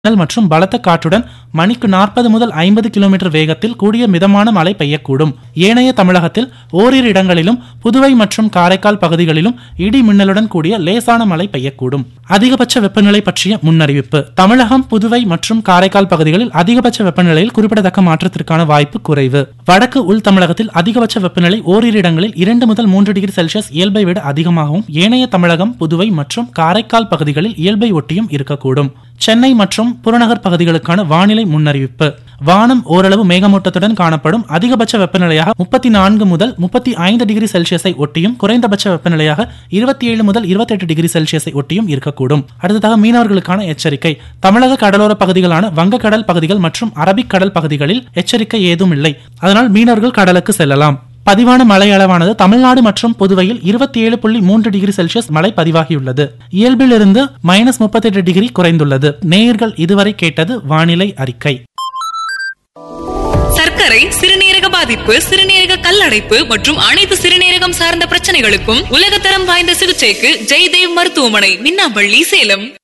மின்னல் மற்றும் பலத்த காற்றுடன் மணிக்கு நாற்பது முதல் ஐம்பது கிலோமீட்டர் வேகத்தில் கூடிய மிதமான மழை பெய்யக்கூடும் ஏனைய தமிழகத்தில் ஓரிரு இடங்களிலும் புதுவை மற்றும் காரைக்கால் பகுதிகளிலும் இடி மின்னலுடன் கூடிய லேசான மழை பெய்யக்கூடும் அதிகபட்ச வெப்பநிலை பற்றிய முன்னறிவிப்பு தமிழகம் புதுவை மற்றும் காரைக்கால் பகுதிகளில் அதிகபட்ச வெப்பநிலையில் குறிப்பிடத்தக்க மாற்றத்திற்கான வாய்ப்பு குறைவு வடக்கு உள் தமிழகத்தில் அதிகபட்ச வெப்பநிலை ஓரிரு இடங்களில் இரண்டு முதல் மூன்று டிகிரி செல்சியஸ் இயல்பை விட அதிகமாகவும் ஏனைய தமிழகம் புதுவை மற்றும் காரைக்கால் பகுதிகளில் இயல்பை ஒட்டியும் இருக்கக்கூடும் சென்னை மற்றும் புறநகர் பகுதிகளுக்கான வானிலை முன்னறிவிப்பு வானம் ஓரளவு மேகமூட்டத்துடன் காணப்படும் அதிகபட்ச வெப்பநிலையாக முப்பத்தி நான்கு முதல் முப்பத்தி ஐந்து டிகிரி செல்சியஸை ஒட்டியும் குறைந்தபட்ச வெப்பநிலையாக இருபத்தி ஏழு முதல் இருபத்தெட்டு டிகிரி செல்சியஸை ஒட்டியும் இருக்கக்கூடும் அடுத்ததாக மீனவர்களுக்கான எச்சரிக்கை தமிழக கடலோர பகுதிகளான வங்கக்கடல் பகுதிகள் மற்றும் அரபிக் கடல் பகுதிகளில் எச்சரிக்கை ஏதும் இல்லை அதனால் மீனவர்கள் கடலுக்கு செல்லலாம் பதிவான மழை அளவானது தமிழ்நாடு மற்றும் புதுவையில் இருபத்தி ஏழு புள்ளி மூன்று டிகிரி செல்சியஸ் மழை பதிவாகியுள்ளது இயல்பிலிருந்து மைனஸ் முப்பத்தெட்டு டிகிரி குறைந்துள்ளது நேயர்கள் இதுவரை கேட்டது வானிலை அறிக்கை சர்க்கரை சிறுநீரக பாதிப்பு சிறுநீரக கல்லடைப்பு மற்றும் அனைத்து சிறுநீரகம் சார்ந்த பிரச்சனைகளுக்கும் உலகத்தரம் வாய்ந்த சிகிச்சைக்கு ஜெய்தேவ் மருத்துவமனை மின்னாம்பள்ளி சேலம்